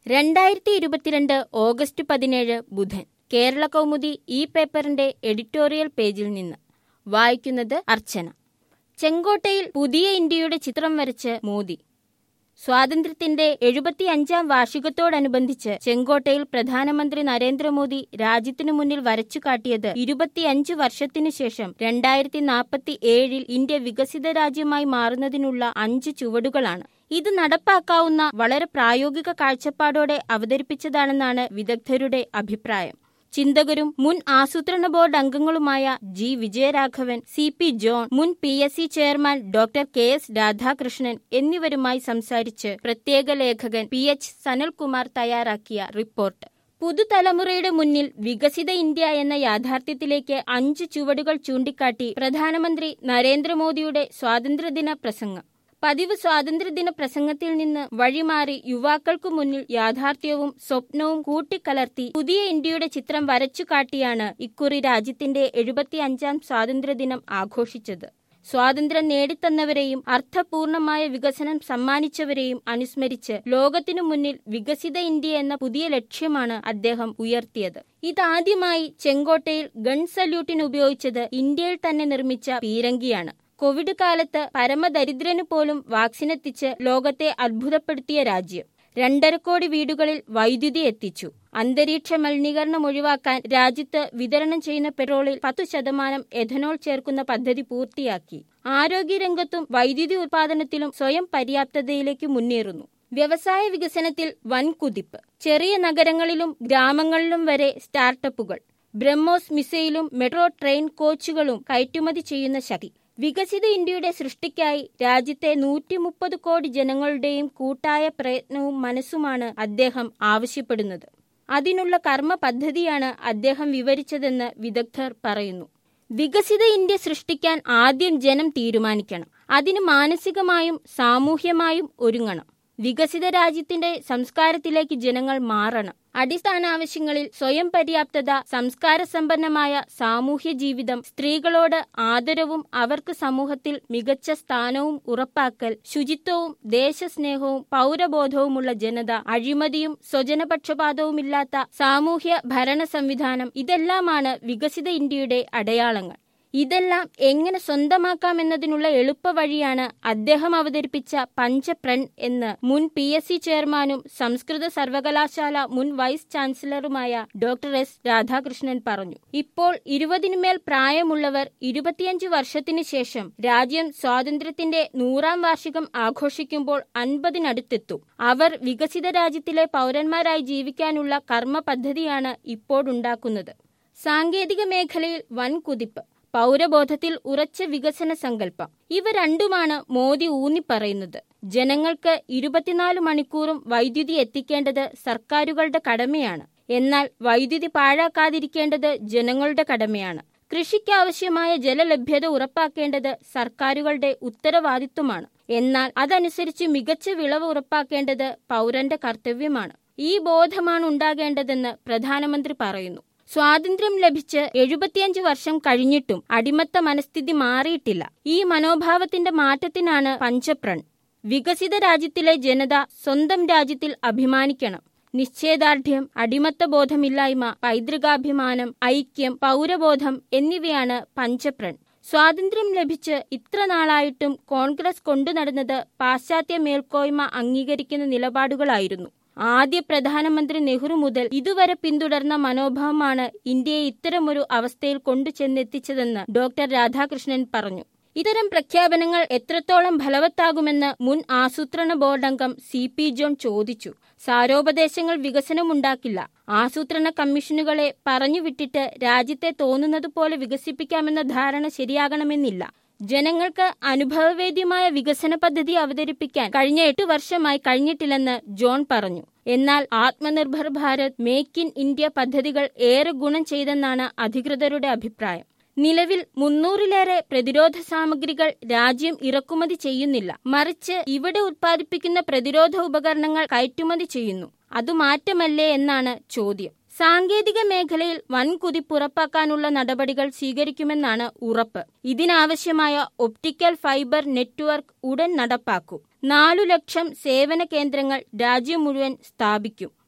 രണ്ടായിരത്തി ഇരുപത്തിരണ്ട് ഓഗസ്റ്റ് പതിനേഴ് ബുധൻ കേരള കൗമുദി ഈ പേപ്പറിന്റെ എഡിറ്റോറിയൽ പേജിൽ നിന്ന് വായിക്കുന്നത് അർച്ചന ചെങ്കോട്ടയിൽ പുതിയ ഇന്ത്യയുടെ ചിത്രം വരച്ച് മോദി സ്വാതന്ത്ര്യത്തിന്റെ എഴുപത്തിയഞ്ചാം വാർഷികത്തോടനുബന്ധിച്ച് ചെങ്കോട്ടയിൽ പ്രധാനമന്ത്രി നരേന്ദ്രമോദി രാജ്യത്തിനു മുന്നിൽ വരച്ചുകാട്ടിയത് ഇരുപത്തിയഞ്ച് വർഷത്തിനു ശേഷം രണ്ടായിരത്തി നാൽപ്പത്തി ഏഴിൽ ഇന്ത്യ വികസിത രാജ്യമായി മാറുന്നതിനുള്ള അഞ്ച് ചുവടുകളാണ് ഇത് നടപ്പാക്കാവുന്ന വളരെ പ്രായോഗിക കാഴ്ചപ്പാടോടെ അവതരിപ്പിച്ചതാണെന്നാണ് വിദഗ്ധരുടെ അഭിപ്രായം ചിന്തകരും മുൻ ആസൂത്രണ ബോർഡ് അംഗങ്ങളുമായ G Vijayaraghavan C P John മുൻ P S C chairman doctor K S Radhakrishnan എന്നിവരുമായി സംസാരിച്ച് പ്രത്യേക ലേഖകൻ പി എച്ച് സനൽകുമാർ തയ്യാറാക്കിയ റിപ്പോർട്ട് പുതുതലമുറയുടെ മുന്നിൽ വികസിത ഇന്ത്യ എന്ന യാഥാർത്ഥ്യത്തിലേക്ക് അഞ്ച് ചുവടുകൾ ചൂണ്ടിക്കാട്ടി പ്രധാനമന്ത്രി നരേന്ദ്രമോദിയുടെ സ്വാതന്ത്ര്യദിന പ്രസംഗം പതിവ് സ്വാതന്ത്ര്യദിന പ്രസംഗത്തിൽ നിന്ന് വഴിമാറി യുവാക്കൾക്കു മുന്നിൽ യാഥാർത്ഥ്യവും സ്വപ്നവും കൂട്ടിക്കലർത്തി പുതിയ ഇന്ത്യയുടെ ചിത്രം വരച്ചു കാട്ടിയാണ് ഇക്കുറി രാജ്യത്തിന്റെ എഴുപത്തിയഞ്ചാം സ്വാതന്ത്ര്യദിനം ആഘോഷിച്ചത് സ്വാതന്ത്ര്യം നേടിത്തന്നവരെയും അർത്ഥപൂർണമായ വികസനം സമ്മാനിച്ചവരെയും അനുസ്മരിച്ച് ലോകത്തിനു മുന്നിൽ വികസിത ഇന്ത്യ എന്ന പുതിയ ലക്ഷ്യമാണ് അദ്ദേഹം ഉയർത്തിയത് ഇതാദ്യമായി ചെങ്കോട്ടയിൽ ഗൺ സല്യൂട്ടിന് ഉപയോഗിച്ചത് ഇന്ത്യയിൽ തന്നെ നിർമ്മിച്ച പീരങ്കിയാണ് കോവിഡ് കാലത്ത് പരമദരിദ്രന് പോലും വാക്സിനെത്തിച്ച് ലോകത്തെ അത്ഭുതപ്പെടുത്തിയ രാജ്യം രണ്ടര കോടി വീടുകളിൽ വൈദ്യുതി എത്തിച്ചു അന്തരീക്ഷ മലിനീകരണം ഒഴിവാക്കാൻ രാജ്യത്ത് വിതരണം ചെയ്യുന്ന പെട്രോളിൽ പത്തു ശതമാനം എഥനോൾ ചേർക്കുന്ന പദ്ധതി പൂർത്തിയാക്കി ആരോഗ്യരംഗത്തും വൈദ്യുതി ഉത്പാദനത്തിലും സ്വയം പര്യാപ്തതയിലേക്ക് മുന്നേറുന്നു വ്യവസായ വികസനത്തിൽ വൻ കുതിപ്പ് ചെറിയ നഗരങ്ങളിലും ഗ്രാമങ്ങളിലും വരെ സ്റ്റാർട്ടപ്പുകൾ ബ്രഹ്മോസ് മിസൈലും മെട്രോ ട്രെയിൻ കോച്ചുകളും കയറ്റുമതി ചെയ്യുന്ന ശക്തി വികസിത ഇന്ത്യയുടെ സൃഷ്ടിക്കായി രാജ്യത്തെ നൂറ്റി മുപ്പത് കോടി ജനങ്ങളുടെയും കൂട്ടായ പ്രയത്നവും മനസ്സുമാണ് അദ്ദേഹം ആവശ്യപ്പെടുന്നത് അതിനുള്ള കർമ്മ പദ്ധതിയാണ് അദ്ദേഹം വിവരിച്ചതെന്ന് വിദഗ്ധർ പറയുന്നു വികസിത ഇന്ത്യ സൃഷ്ടിക്കാൻ ആദ്യം ജനം തീരുമാനിക്കണം അതിന് മാനസികമായും സാമൂഹ്യമായും ഒരുങ്ങണം വികസിത രാജ്യത്തിന്റെ സംസ്കാരത്തിലേക്ക് ജനങ്ങൾ മാറണം അടിസ്ഥാന ആവശ്യങ്ങളിൽ സ്വയം പര്യാപ്തത സംസ്കാര സമ്പന്നമായ സാമൂഹ്യ ജീവിതം സ്ത്രീകളോട് ആദരവും അവർക്ക് സമൂഹത്തിൽ മികച്ച സ്ഥാനവും ഉറപ്പാക്കൽ ശുചിത്വവും ദേശസ്നേഹവും പൗരബോധവുമുള്ള ജനത അഴിമതിയും സ്വജനപക്ഷപാതവുമില്ലാത്ത സാമൂഹ്യ ഭരണ സംവിധാനം ഇതെല്ലാമാണ് വികസിത ഇന്ത്യയുടെ അടയാളങ്ങൾ ഇതെല്ലാം എങ്ങനെ സ്വന്തമാക്കാമെന്നതിനുള്ള എളുപ്പവഴിയാണ് അദ്ദേഹം അവതരിപ്പിച്ച പഞ്ചപ്രൺ എന്ന് മുൻ പി എസ് സി ചെയർമാനും സംസ്കൃത സർവകലാശാല മുൻ വൈസ് ചാൻസലറുമായ ഡോക്ടർ എസ് രാധാകൃഷ്ണൻ പറഞ്ഞു ഇപ്പോൾ ഇരുപതിനുമേൽ പ്രായമുള്ളവർ ഇരുപത്തിയഞ്ച് വർഷത്തിനു ശേഷം രാജ്യം സ്വാതന്ത്ര്യത്തിന്റെ നൂറാം വാർഷികം ആഘോഷിക്കുമ്പോൾ അൻപതിനടുത്തെത്തും അവർ വികസിത രാജ്യത്തിലെ പൗരന്മാരായി ജീവിക്കാനുള്ള കർമ്മ പദ്ധതിയാണ് ഇപ്പോഴുണ്ടാക്കുന്നത് സാങ്കേതിക മേഖലയിൽ വൻ കുതിപ്പ് പൗരബോധത്തിൽ ഉറച്ച വികസന സങ്കല്പം ഇവ രണ്ടുമാണ് മോദി ഊന്നിപ്പറയുന്നത് ജനങ്ങൾക്ക് ഇരുപത്തിനാല് മണിക്കൂറും വൈദ്യുതി എത്തിക്കേണ്ടത് സർക്കാരുകളുടെ കടമയാണ് എന്നാൽ വൈദ്യുതി പാഴാക്കാതിരിക്കേണ്ടത് ജനങ്ങളുടെ കടമയാണ് കൃഷിക്കാവശ്യമായ ജലലഭ്യത ഉറപ്പാക്കേണ്ടത് സർക്കാരുകളുടെ ഉത്തരവാദിത്വമാണ് എന്നാൽ അതനുസരിച്ച് മികച്ച വിളവ് ഉറപ്പാക്കേണ്ടത് പൗരന്റെ കർത്തവ്യമാണ് ഈ ബോധമാണ് ഉണ്ടാകേണ്ടതെന്ന് പ്രധാനമന്ത്രി പറയുന്നു സ്വാതന്ത്ര്യം ലഭിച്ച് എഴുപത്തിയഞ്ച് വർഷം കഴിഞ്ഞിട്ടും അടിമത്ത മനസ്ഥിതി മാറിയിട്ടില്ല ഈ മനോഭാവത്തിന്റെ മാറ്റത്തിനാണ് പഞ്ചപ്രൺ വികസിത രാജ്യത്തിലെ ജനത സ്വന്തം രാജ്യത്തിൽ അഭിമാനിക്കണം നിശ്ചയദാർഢ്യം അടിമത്ത ബോധമില്ലായ്മ പൈതൃകാഭിമാനം ഐക്യം പൗരബോധം എന്നിവയാണ് പഞ്ചപ്രൺ സ്വാതന്ത്ര്യം ലഭിച്ച് ഇത്ര നാളായിട്ടും കോൺഗ്രസ് കൊണ്ടുനടന്നത് പാശ്ചാത്യ മേൽക്കോയ്മ അംഗീകരിക്കുന്ന നിലപാടുകളായിരുന്നു ആദ്യ പ്രധാനമന്ത്രി നെഹ്റു മുതൽ ഇതുവരെ പിന്തുടർന്ന മനോഭാവമാണ് ഇന്ത്യയെ ഇത്തരമൊരു അവസ്ഥയിൽ കൊണ്ടുചെന്നെത്തിച്ചതെന്ന് ഡോക്ടർ രാധാകൃഷ്ണൻ പറഞ്ഞു ഇത്തരം പ്രഖ്യാപനങ്ങൾ എത്രത്തോളം ഫലവത്താകുമെന്ന് മുൻ ആസൂത്രണ ബോർഡ് അംഗം സി പി ജോൺ ചോദിച്ചു സാരോപദേശങ്ങൾ വികസനമുണ്ടാക്കില്ല ആസൂത്രണ കമ്മീഷനുകളെ പറഞ്ഞുവിട്ടിട്ട് രാജ്യത്തെ തോന്നുന്നതുപോലെ വികസിപ്പിക്കാമെന്ന ധാരണ ശരിയാകണമെന്നില്ല ജനങ്ങൾക്ക് അനുഭവവേദ്യമായ വികസന പദ്ധതി അവതരിപ്പിക്കാൻ കഴിഞ്ഞ എട്ട് വർഷമായി കഴിഞ്ഞിട്ടില്ലെന്ന് ജോൺ പറഞ്ഞു എന്നാൽ Atmanirbhar Bharat make in India പദ്ധതികൾ ഏറെ ഗുണം ചെയ്തെന്നാണ് അധികൃതരുടെ അഭിപ്രായം നിലവിൽ മുന്നൂറിലേറെ പ്രതിരോധ സാമഗ്രികൾ രാജ്യം ഇറക്കുമതി ചെയ്യുന്നില്ല മറിച്ച് ഇവിടെ ഉത്പാദിപ്പിക്കുന്ന പ്രതിരോധ ഉപകരണങ്ങൾ കയറ്റുമതി ചെയ്യുന്നു അത് മാറ്റമല്ലേ എന്നാണ് ചോദ്യം സാങ്കേതിക മേഖലയിൽ വൻ കുതിപ്പുറപ്പാക്കാനുള്ള നടപടികൾ സ്വീകരിക്കുമെന്നാണ് ഉറപ്പ് ഇതിനാവശ്യമായ ഒപ്റ്റിക്കൽ ഫൈബർ നെറ്റ്വർക്ക് ഉടൻ നടപ്പാക്കും നാലു ലക്ഷം സേവന കേന്ദ്രങ്ങൾ രാജ്യം മുഴുവൻ സ്ഥാപിക്കും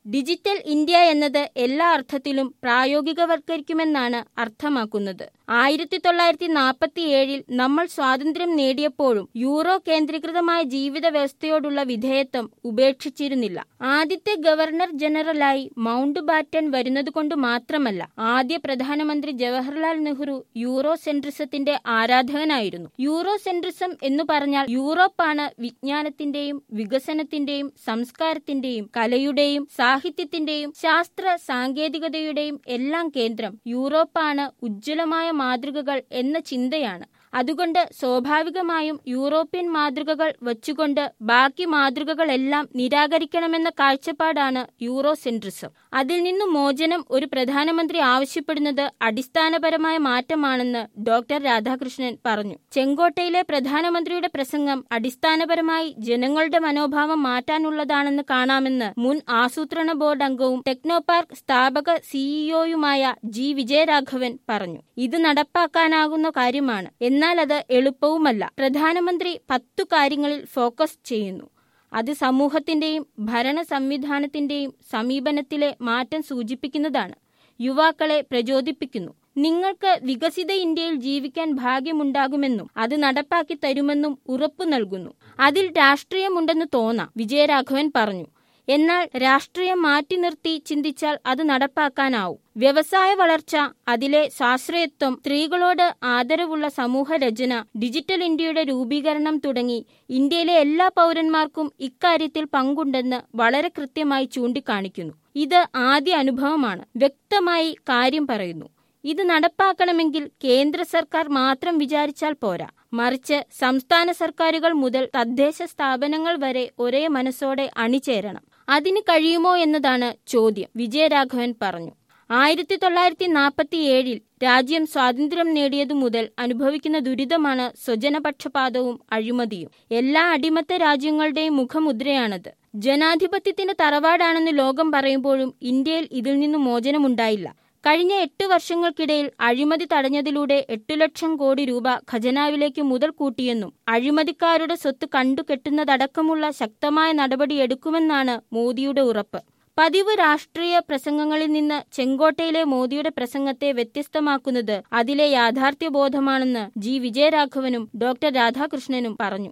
ഡിജിറ്റൽ ഇന്ത്യ എന്നത് എല്ലാ അർത്ഥത്തിലും പ്രായോഗികവൽക്കരിക്കുമെന്നാണ് അർത്ഥമാക്കുന്നത് ആയിരത്തി തൊള്ളായിരത്തി നാൽപ്പത്തിയേഴിൽ നമ്മൾ സ്വാതന്ത്ര്യം നേടിയപ്പോഴും യൂറോ കേന്ദ്രീകൃതമായ ജീവിത വ്യവസ്ഥയോടുള്ള വിധേയത്വം ഉപേക്ഷിച്ചിരുന്നില്ല ആദ്യത്തെ ഗവർണർ ജനറലായി മൗണ്ട് ബാറ്റൺ വരുന്നതുകൊണ്ട് മാത്രമല്ല ആദ്യ പ്രധാനമന്ത്രി ജവഹർലാൽ നെഹ്റു യൂറോ സെൻട്രിസത്തിന്റെ ആരാധകനായിരുന്നു യൂറോ സെൻട്രിസം എന്ന് പറഞ്ഞാൽ യൂറോപ്പാണ് വിജ്ഞാനത്തിന്റെയും വികസനത്തിന്റെയും സംസ്കാരത്തിന്റെയും കലയുടെയും സാഹിത്യത്തിന്റെയും ശാസ്ത്ര സാങ്കേതികതയുടെയും എല്ലാം കേന്ദ്രം യൂറോപ്പാണ് ഉജ്ജ്വലമായ മാതൃകകൾ എന്ന ചിന്തയാണ് അതുകൊണ്ട് സ്വാഭാവികമായും യൂറോപ്യൻ മാതൃകകൾ വച്ചുകൊണ്ട് ബാക്കി മാതൃകകളെല്ലാം നിരാകരിക്കണമെന്ന കാഴ്ചപ്പാടാണ് യൂറോ സെൻട്രിസം അതിൽ നിന്നു മോചനം ഒരു പ്രധാനമന്ത്രി ആവശ്യപ്പെടുന്നത് അടിസ്ഥാനപരമായ മാറ്റമാണെന്ന് ഡോക്ടർ രാധാകൃഷ്ണൻ പറഞ്ഞു ചെങ്കോട്ടയിലെ പ്രധാനമന്ത്രിയുടെ പ്രസംഗം അടിസ്ഥാനപരമായി ജനങ്ങളുടെ മനോഭാവം മാറ്റാനുള്ളതാണെന്ന് കാണാമെന്ന് മുൻ ആസൂത്രണ ബോർഡ് അംഗവും ടെക്നോപാർക്ക് സ്ഥാപക സിഇഒയുമായ ജി വിജയരാഘവൻ പറഞ്ഞു ഇത് നടപ്പാക്കാനാകുന്ന കാര്യമാണ് എന്നാൽ അത് എളുപ്പവുമല്ല പ്രധാനമന്ത്രി പത്തു കാര്യങ്ങളിൽ ഫോക്കസ് ചെയ്യുന്നു അത് സമൂഹത്തിന്റെയും ഭരണ സംവിധാനത്തിന്റെയും സമീപനത്തിലെ മാറ്റം സൂചിപ്പിക്കുന്നതാണ് യുവാക്കളെ പ്രചോദിപ്പിക്കുന്നു നിങ്ങൾക്ക് വികസിത ഇന്ത്യയിൽ ജീവിക്കാൻ ഭാഗ്യമുണ്ടാകുമെന്നും അത് നടപ്പാക്കി തരുമെന്നും ഉറപ്പു നൽകുന്നു അതിൽ രാഷ്ട്രീയമുണ്ടെന്ന് തോന്നാം വിജയരാഘവൻ പറഞ്ഞു എന്നാൽ രാഷ്ട്രീയം മാറ്റി നിർത്തി ചിന്തിച്ചാൽ അത് നടപ്പാക്കാനാവും വ്യവസായ വളർച്ച അതിലെ സ്വാശ്രയത്വം സ്ത്രീകളോട് ആദരവുള്ള സമൂഹ രചന ഡിജിറ്റൽ ഇന്ത്യയുടെ രൂപീകരണം തുടങ്ങി ഇന്ത്യയിലെ എല്ലാ പൗരന്മാർക്കും ഇക്കാര്യത്തിൽ പങ്കുണ്ടെന്ന് വളരെ കൃത്യമായി ചൂണ്ടിക്കാണിക്കുന്നു ഇത് ആദ്യ അനുഭവമാണ് വ്യക്തമായി കാര്യം പറയുന്നു ഇത് നടപ്പാക്കണമെങ്കിൽ കേന്ദ്ര സർക്കാർ മാത്രം വിചാരിച്ചാൽ പോരാ മറിച്ച് സംസ്ഥാന സർക്കാരുകൾ മുതൽ തദ്ദേശ സ്ഥാപനങ്ങൾ വരെ ഒരേ മനസ്സോടെ അണിചേരണം അതിന് കഴിയുമോ എന്നതാണ് ചോദ്യം വിജയരാഘവൻ പറഞ്ഞു ആയിരത്തി തൊള്ളായിരത്തി നാൽപ്പത്തിയേഴിൽ രാജ്യം സ്വാതന്ത്ര്യം നേടിയതു മുതൽ അനുഭവിക്കുന്ന ദുരിതമാണ് സ്വജനപക്ഷപാതവും അഴിമതിയും എല്ലാ അടിമത്ത രാജ്യങ്ങളുടെയും മുഖമുദ്രയാണത് ജനാധിപത്യത്തിന്റെ തറവാടാണെന്ന് ലോകം പറയുമ്പോഴും ഇന്ത്യയിൽ ഇതിൽ നിന്ന് മോചനമുണ്ടായില്ല കഴിഞ്ഞ എട്ട് വർഷങ്ങൾക്കിടയിൽ അഴിമതി തടഞ്ഞതിലൂടെ എട്ടു ലക്ഷം കോടി രൂപ ഖജനാവിലേക്ക് മുതൽ കൂട്ടിയെന്നും അഴിമതിക്കാരുടെ സ്വത്ത് കണ്ടുകെട്ടുന്നതടക്കമുള്ള ശക്തമായ നടപടിയെടുക്കുമെന്നാണ് മോദിയുടെ ഉറപ്പ് പതിവ് രാഷ്ട്രീയ പ്രസംഗങ്ങളിൽ നിന്ന് ചെങ്കോട്ടയിലെ മോദിയുടെ പ്രസംഗത്തെ വ്യത്യസ്തമാക്കുന്നത് അതിലെ യാഥാർത്ഥ്യബോധമാണെന്ന് ജി വിജയരാഘവനും ഡോക്ടർ രാധാകൃഷ്ണനും പറഞ്ഞു